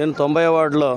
నేను తొంభై వార్డులో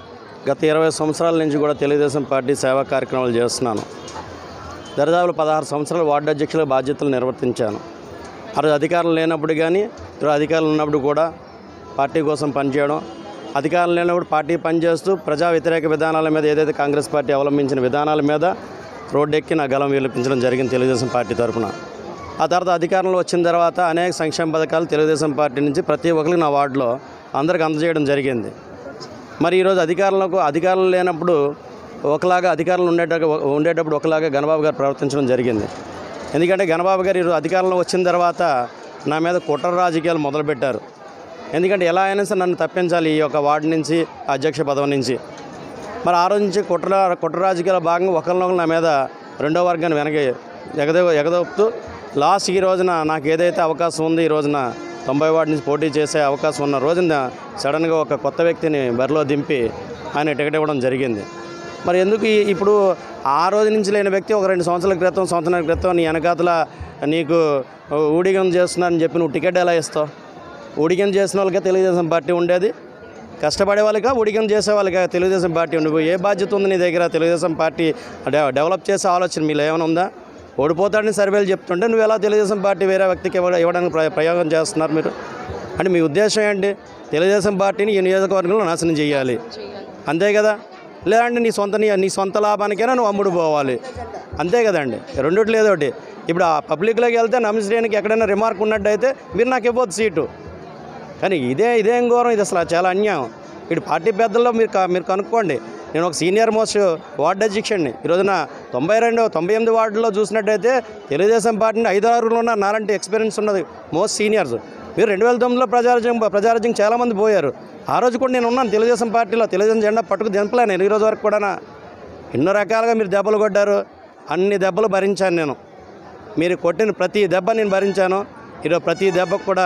గత ఇరవై సంవత్సరాల నుంచి కూడా తెలుగుదేశం పార్టీ సేవా కార్యక్రమాలు చేస్తున్నాను దరిదాపులు పదహారు సంవత్సరాలు వార్డు అధ్యక్షుల బాధ్యతలు నిర్వర్తించాను ఆ రోజు అధికారం లేనప్పుడు కానీ ఈరోజు అధికారం ఉన్నప్పుడు కూడా పార్టీ కోసం పనిచేయడం అధికారం లేనప్పుడు పార్టీ పనిచేస్తూ ప్రజా వ్యతిరేక విధానాల మీద ఏదైతే కాంగ్రెస్ పార్టీ అవలంబించిన విధానాల మీద రోడ్డెక్కి నా గలం విలిపించడం జరిగింది తెలుగుదేశం పార్టీ తరఫున ఆ తర్వాత అధికారంలో వచ్చిన తర్వాత అనేక సంక్షేమ పథకాలు తెలుగుదేశం పార్టీ నుంచి ప్రతి ఒక్కరికి నా వార్డులో అందరికి అందజేయడం జరిగింది మరి ఈరోజు అధికారంలోకి అధికారం లేనప్పుడు ఒకలాగా అధికారులు ఉండేట ఉండేటప్పుడు ఒకలాగా గణబాబు గారు ప్రవర్తించడం జరిగింది ఎందుకంటే గణబాబు గారు ఈరోజు అధికారంలో వచ్చిన తర్వాత నా మీద కుట్ర రాజకీయాలు మొదలుపెట్టారు ఎందుకంటే ఎలా అయినా సరే నన్ను తప్పించాలి ఈ యొక్క వార్డు నుంచి అధ్యక్ష పదవి నుంచి మరి ఆ రోజు నుంచి కుట్ర కుట్ర రాజకీయాల భాగంగా ఒకరినొకరు నా మీద రెండో వర్గాన్ని వెనక ఎగదో ఎగదొప్పుతూ లాస్ట్ ఈ రోజున నాకు ఏదైతే అవకాశం ఉంది ఈ రోజున తొంభై వార్డు నుంచి పోటీ చేసే అవకాశం ఉన్న రోజున సడన్గా ఒక కొత్త వ్యక్తిని బరిలో దింపి ఆయన టికెట్ ఇవ్వడం జరిగింది మరి ఎందుకు ఈ- ఇప్పుడు ఆ రోజు నుంచి లేని వ్యక్తి ఒక రెండు సంవత్సరాల క్రితం సంవత్సరాల క్రితం నీ వెనకాతల నీకు ఊడిగం చేస్తున్నారని చెప్పి నువ్వు టికెట్ ఎలా ఇస్తావు ఊడిగం చేసిన వాళ్ళకే తెలుగుదేశం పార్టీ ఉండేది కష్టపడే వాళ్ళకా ఉడికం చేసే వాళ్ళకా తెలుగుదేశం పార్టీ నువ్వు ఏ బాధ్యత ఉంది నీ దగ్గర తెలుగుదేశం పార్టీ డె- డెవలప్ చేసే ఆలోచన మీలో ఏమైనా ఉందా ఓడిపోతాడని సర్వేలు చెప్తుంటే నువ్వు ఎలా తెలుగుదేశం పార్టీ వేరే వ్యక్తికి ఇవ్వ ఇవ్వడానికి ప్ర- ప్రయోగం చేస్తున్నారు మీరు అంటే మీ ఉద్దేశం ఏంటి తెలుగుదేశం పార్టీని ఈ నియోజకవర్గంలో నాశనం చేయాలి అంతే కదా లేదంటే నీ సొంత నీ- నీ సొంత లాభానికైనా నువ్వు అమ్ముడు పోవాలి అంతే కదండి రెండిట్లో ఏదో ఒకటి ఇప్పుడు ఆ పబ్లిక్లోకి వెళ్తే నమశ్రేణికి ఎక్కడైనా రిమార్క్ ఉన్నట్టయితే మీరు నాకు ఇవ్వద్దు సీటు కానీ ఇదే ఇదేం ఘోరం ఇది అసలు చాలా అన్యాయం ఇటు పార్టీ పెద్దల్లో మీరు క- మీరు కనుక్కోండి నేను ఒక సీనియర్ మోస్ట్ వార్డు అధ్యక్షుడిని ఈ రోజున తొంభై రెండు తొంభై ఎనిమిది వార్డులో చూసినట్టయితే తెలుగుదేశం పార్టీని ఐదు ఆరుగులో ఉన్న నాలాంటి ఎక్స్పీరియన్స్ ఉన్నది మోస్ట్ సీనియర్స్ మీరు రెండు వేల తొమ్మిదిలో ప్రజారాజ్యం ప్రజారాజ్యం చాలామంది పోయారు ఆ రోజు కూడా నేను ఉన్నాను తెలుగుదేశం పార్టీలో తెలుగుదేశం జెండా పట్టుకు దింపలే నేను ఈ రోజు వరకు కూడా ఎన్నో రకాలుగా మీరు దెబ్బలు కొట్టారు అన్ని దెబ్బలు భరించాను నేను మీరు కొట్టిన ప్రతి దెబ్బ నేను భరించాను ఈరోజు ప్రతి దెబ్బకు కూడా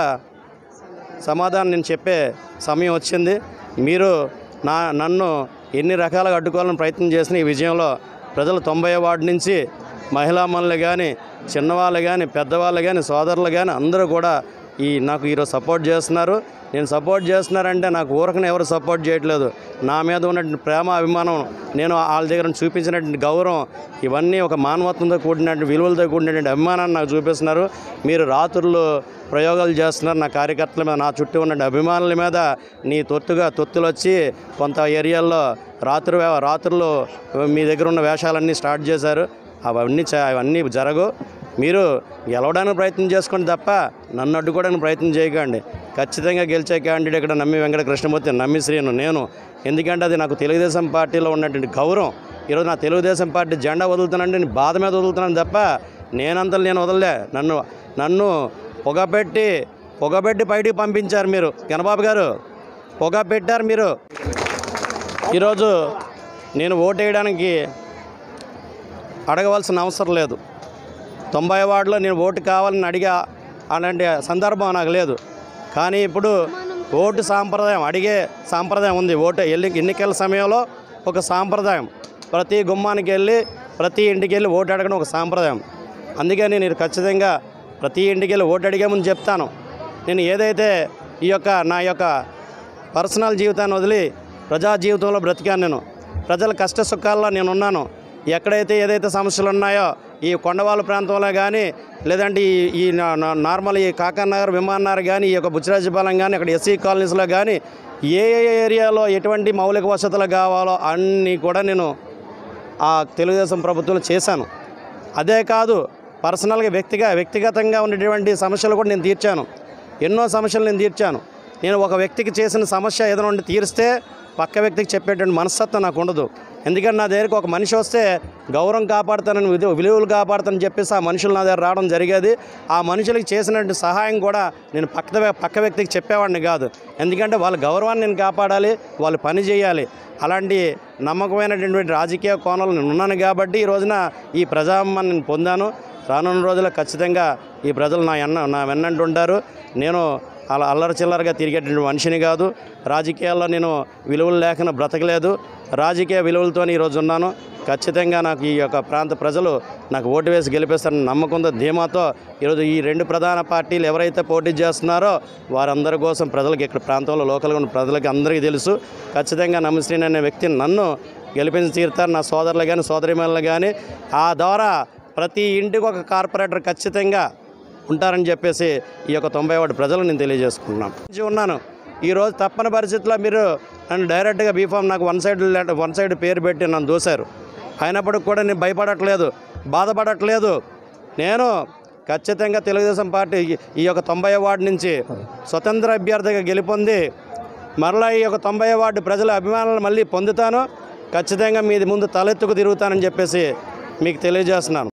సమాధానం నేను చెప్పే సమయం వచ్చింది మీరు నా నన్ను ఎన్ని రకాలుగా అడ్డుకోవాలని ప్రయత్నం చేసిన ఈ విజయంలో ప్రజలు తొంభై వార్డు నుంచి మహిళా మనులు కానీ చిన్నవాళ్ళు కానీ పెద్దవాళ్ళు కానీ సోదరులు కానీ అందరూ కూడా ఈ నాకు ఈరోజు సపోర్ట్ చేస్తున్నారు నేను సపోర్ట్ చేస్తున్నారంటే నాకు ఊరకనే ఎవరు సపోర్ట్ చేయట్లేదు నా మీద ఉన్నటువంటి ప్రేమ అభిమానం నేను వాళ్ళ దగ్గర చూపించినటువంటి గౌరవం ఇవన్నీ ఒక మానవత్వంతో కూడినటువంటి విలువలతో కూడినటువంటి అభిమానాన్ని నాకు చూపిస్తున్నారు మీరు రాత్రులు ప్రయోగాలు చేస్తున్నారు నా కార్యకర్తల మీద నా చుట్టూ ఉన్న అభిమానుల మీద నీ తొత్తుగా తొత్తులు వచ్చి కొంత ఏరియాల్లో రాత్రి వే- రాత్రులు మీ దగ్గర ఉన్న వేషాలన్నీ స్టార్ట్ చేశారు అవన్నీ చ- అవన్నీ జరగవు మీరు గెలవడానికి ప్రయత్నం చేసుకోండి తప్ప నన్ను అడ్డుకోవడానికి ప్రయత్నం చేయకండి ఖచ్చితంగా గెలిచే క్యాండిడేట్ ఇక్కడ నమ్మి వెంకట కృష్ణమూర్తి నమ్మి శ్రీను నేను ఎందుకంటే అది నాకు తెలుగుదేశం పార్టీలో ఉన్నటువంటి గౌరవం ఈరోజు నా తెలుగుదేశం పార్టీ జెండా వదులుతానంటే నేను బాధ మీద వదులుతున్నాను తప్ప నేనంతా నేను వదలలే నన్ను నన్ను పొగపెట్టి పొగపెట్టి బయటికి పంపించారు మీరు గణబాబు గారు పొగ పెట్టారు మీరు ఈరోజు నేను ఓటేయడానికి అడగవలసిన అవసరం లేదు తొంభై వార్డులో నేను ఓటు కావాలని అడిగా అలాంటి సందర్భం నాకు లేదు కానీ ఇప్పుడు ఓటు సాంప్రదాయం అడిగే సాంప్రదాయం ఉంది ఓటు ఎల్లి ఎన్నికల సమయంలో ఒక సాంప్రదాయం ప్రతి గుమ్మానికి వెళ్ళి ప్రతి ఇంటికి వెళ్ళి ఓటు అడగడం ఒక సాంప్రదాయం అందుకని నేను ఖచ్చితంగా ప్రతి ఇంటికి వెళ్ళి ఓటు అడిగే ముందు చెప్తాను నేను ఏదైతే ఈ యొక్క నా యొక్క పర్సనల్ జీవితాన్ని వదిలి ప్రజా జీవితంలో బ్రతికాను నేను ప్రజల కష్ట సుఖాల్లో నేను ఉన్నాను ఎక్కడైతే ఏదైతే సమస్యలు ఉన్నాయో ఈ కొండవాళ్ళ ప్రాంతంలో కానీ లేదంటే ఈ ఈ నా- నా- నార్మల్ ఈ కాకనగర్ విమాననగర్ కానీ ఈ యొక్క బుచ్చిరాజపాలెం కానీ అక్కడ ఎస్సీ కాలనీస్లో కానీ ఏ ఏ ఏరియాలో ఎటువంటి మౌలిక వసతులు కావాలో అన్నీ కూడా నేను ఆ తెలుగుదేశం ప్రభుత్వంలో చేశాను అదే కాదు పర్సనల్గా వ్యక్తిగా వ్యక్తిగతంగా ఉన్నటువంటి సమస్యలు కూడా నేను తీర్చాను ఎన్నో సమస్యలు నేను తీర్చాను నేను ఒక వ్యక్తికి చేసిన సమస్య ఏదైనా ఉండి తీరిస్తే పక్క వ్యక్తికి చెప్పేటువంటి మనస్తత్వం నాకు ఉండదు ఎందుకంటే నా దగ్గరికి ఒక మనిషి వస్తే గౌరవం కాపాడుతానని విధు విలువలు కాపాడుతానని చెప్పేసి ఆ మనుషులు నా దగ్గర రావడం జరిగేది ఆ మనుషులకి చేసినటువంటి సహాయం కూడా నేను పక్క పక్క వ్యక్తికి చెప్పేవాడిని కాదు ఎందుకంటే వాళ్ళ గౌరవాన్ని నేను కాపాడాలి వాళ్ళు పని చేయాలి అలాంటి నమ్మకమైనటువంటి రాజకీయ కోణంలో నేను ఉన్నాను కాబట్టి ఈ రోజున ఈ ప్రజాభిమాన్ని నేను పొందాను రానున్న రోజుల్లో ఖచ్చితంగా ఈ ప్రజలు నా ఎన్న నా వెన్నంటుంటారు నేను అలా అల్లరి చిల్లరగా తిరిగేటువంటి మనిషిని కాదు రాజకీయాల్లో నేను విలువలు లేకుండా బ్రతకలేదు రాజకీయ విలువలతో ఈరోజు ఉన్నాను ఖచ్చితంగా నాకు ఈ యొక్క ప్రాంత ప్రజలు నాకు ఓటు వేసి గెలిపిస్తారని నమ్మకంతో ధీమాతో ఈరోజు ఈ రెండు ప్రధాన పార్టీలు ఎవరైతే పోటీ చేస్తున్నారో వారందరి కోసం ప్రజలకు ఇక్కడ ప్రాంతంలో లోకల్గా ఉన్న ప్రజలకి అందరికీ తెలుసు ఖచ్చితంగా నమ్మశ్రీని అనే వ్యక్తి నన్ను గెలిపించి తీరుతారు నా సోదరులు కానీ సోదరిమణులు కానీ ఆ ద్వారా ప్రతి ఇంటికి ఒక కార్పొరేటర్ ఖచ్చితంగా ఉంటారని చెప్పేసి ఈ యొక్క తొంభై ఒకటి ప్రజలు నేను తెలియజేసుకుంటున్నాను మంచి ఉన్నాను ఈరోజు తప్పని పరిస్థితుల్లో మీరు నన్ను డైరెక్ట్గా బీఫామ్ నాకు one side letter one side పేరు పెట్టి నన్ను దూశారు అయినప్పటికి కూడా నేను భయపడట్లేదు బాధపడట్లేదు నేను ఖచ్చితంగా తెలుగుదేశం పార్టీ ఈ- ఈ యొక్క తొంభై వార్డు నుంచి స్వతంత్ర అభ్యర్థిగా గెలుపొంది మరలా ఈ యొక్క తొంభై వార్డు ప్రజల అభిమానాలను మళ్ళీ పొందుతాను ఖచ్చితంగా మీది ముందు తలెత్తుకు తిరుగుతానని చెప్పేసి మీకు తెలియజేస్తున్నాను